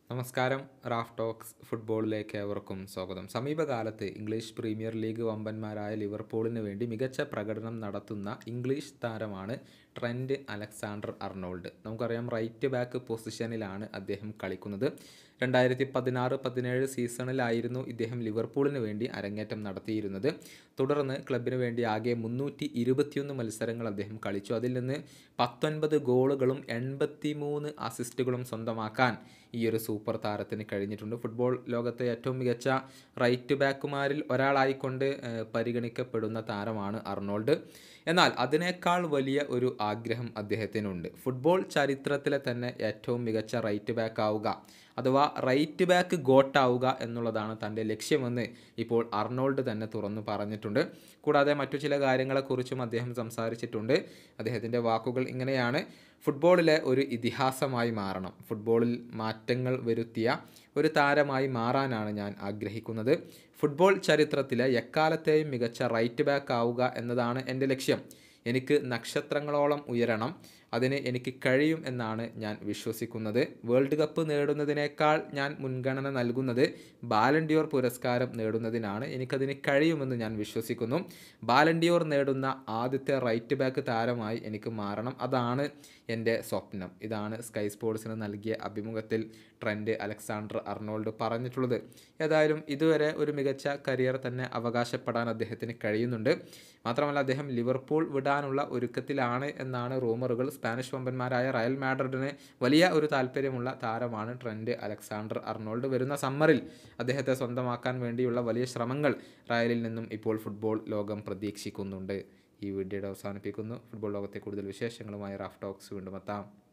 നമസ്കാരം Raf talks ഫുട്ബോളിലേക്ക് ഏവർക്കും സ്വാഗതം സമീപകാലത്ത് ഇംഗ്ലീഷ് പ്രീമിയർ ലീഗ് വമ്പന്മാരായ ലിവർപൂളിന് വേണ്ടി മികച്ച പ്രകടനം നടത്തുന്ന ഇംഗ്ലീഷ് താരമാണ് ട്രെൻഡ് അലക്സാണ്ടർ അർണോൾഡ് നമുക്കറിയാം റൈറ്റ് ബാക്ക് പൊസിഷനിലാണ് അദ്ദേഹം കളിക്കുന്നത് രണ്ടായിരത്തി പതിനാറ് പതിനേഴ് സീസണിലായിരുന്നു ഇദ്ദേഹം ലിവർപൂളിന് വേണ്ടി അരങ്ങേറ്റം നടത്തിയിരുന്നത് തുടർന്ന് ക്ലബിന് വേണ്ടി ആകെ മുന്നൂറ്റി ഇരുപത്തിയൊന്ന് മത്സരങ്ങൾ അദ്ദേഹം കളിച്ചു അതിൽ നിന്ന് പത്തൊൻപത് ഗോളുകളും എൺപത്തി മൂന്ന് അസിസ്റ്റുകളും സ്വന്തമാക്കാൻ ഈ ഒരു സൂപ്പർ താരത്തിന് കഴിഞ്ഞിട്ടുണ്ട് ഫുട്ബോൾ ലോകത്തെ ഏറ്റവും മികച്ച റൈറ്റ് ബാക്കുമാരിൽ ഒരാളായിക്കൊണ്ട് ഏഹ്, പരിഗണിക്കപ്പെടുന്ന താരമാണ് അർണോൾഡ് എന്നാൽ അതിനേക്കാൾ വലിയ ഒരു ആഗ്രഹം അദ്ദേഹത്തിനുണ്ട് ഫുട്ബോൾ ചരിത്രത്തിലെ തന്നെ ഏറ്റവും മികച്ച റൈറ്റ് ബാക്ക് ആവുക അഥവാ റൈറ്റ് ബാക്ക് ഗോട്ടാവുക എന്നുള്ളതാണ് തൻ്റെ ലക്ഷ്യമെന്ന് ഇപ്പോൾ അർണോൾഡ് തന്നെ തുറന്നു പറഞ്ഞിട്ടുണ്ട് കൂടാതെ മറ്റു ചില കാര്യങ്ങളെക്കുറിച്ചും അദ്ദേഹം സംസാരിച്ചിട്ടുണ്ട് അദ്ദേഹത്തിൻ്റെ വാക്കുകൾ ഇങ്ങനെയാണ് ഫുട്ബോളിലെ ഒരു ഇതിഹാസമായി മാറണം ഫുട്ബോളിൽ മാറ്റങ്ങൾ വരുത്തിയ ഒരു താരമായി മാറാനാണ് ഞാൻ ആഗ്രഹിക്കുന്നത് ഫുട്ബോൾ ചരിത്രത്തിലെ എക്കാലത്തെയും മികച്ച റൈറ്റ് ബാക്ക് ആവുക എന്നതാണ് എൻ്റെ ലക്ഷ്യം എനിക്ക് നക്ഷത്രങ്ങളോളം ഉയരണം അതിന് എനിക്ക് കഴിയും എന്നാണ് ഞാൻ വിശ്വസിക്കുന്നത് വേൾഡ് കപ്പ് നേടുന്നതിനേക്കാൾ ഞാൻ മുൻഗണന നൽകുന്നത് ബാലൻഡിയോർ പുരസ്കാരം നേടുന്നതിനാണ് എനിക്കതിന് കഴിയുമെന്ന് ഞാൻ വിശ്വസിക്കുന്നു ബാലൻഡിയോർ നേടുന്ന ആദ്യത്തെ റൈറ്റ് ബാക്ക് താരമായി എനിക്ക് മാറണം അതാണ് എൻ്റെ സ്വപ്നം ഇതാണ് സ്കൈ സ്പോർട്സിന് നൽകിയ അഭിമുഖത്തിൽ ട്രെൻഡ് അലക്സാണ്ടർ അർണോൾഡ് പറഞ്ഞിട്ടുള്ളത് ഏതായാലും ഇതുവരെ ഒരു മികച്ച കരിയർ തന്നെ അവകാശപ്പെടാൻ അദ്ദേഹത്തിന് കഴിയുന്നുണ്ട് മാത്രമല്ല അദ്ദേഹം ലിവർപൂൾ വിടാനുള്ള ഒരുക്കത്തിലാണ് എന്നാണ് റൂമറുകൾ സ്പാനിഷ് വമ്പന്മാരായ റയൽ മാഡ്രിഡിന് വലിയ ഒരു താല്പര്യമുള്ള താരമാണ് ട്രെൻഡ് അലക്സാണ്ടർ അർണോൾഡ് വരുന്ന സമ്മറിൽ അദ്ദേഹത്തെ സ്വന്തമാക്കാൻ വേണ്ടിയുള്ള വലിയ ശ്രമങ്ങൾ റയലിൽ നിന്നും ഇപ്പോൾ ഫുട്ബോൾ ലോകം പ്രതീക്ഷിക്കുന്നുണ്ട് ഈ വീഡിയോയുടെ അവസാനിപ്പിക്കുന്നു ഫുട്ബോൾ ലോകത്തെ കൂടുതൽ വിശേഷങ്ങളുമായി റാഫ് ടോക്സ് വീണ്ടും എത്താം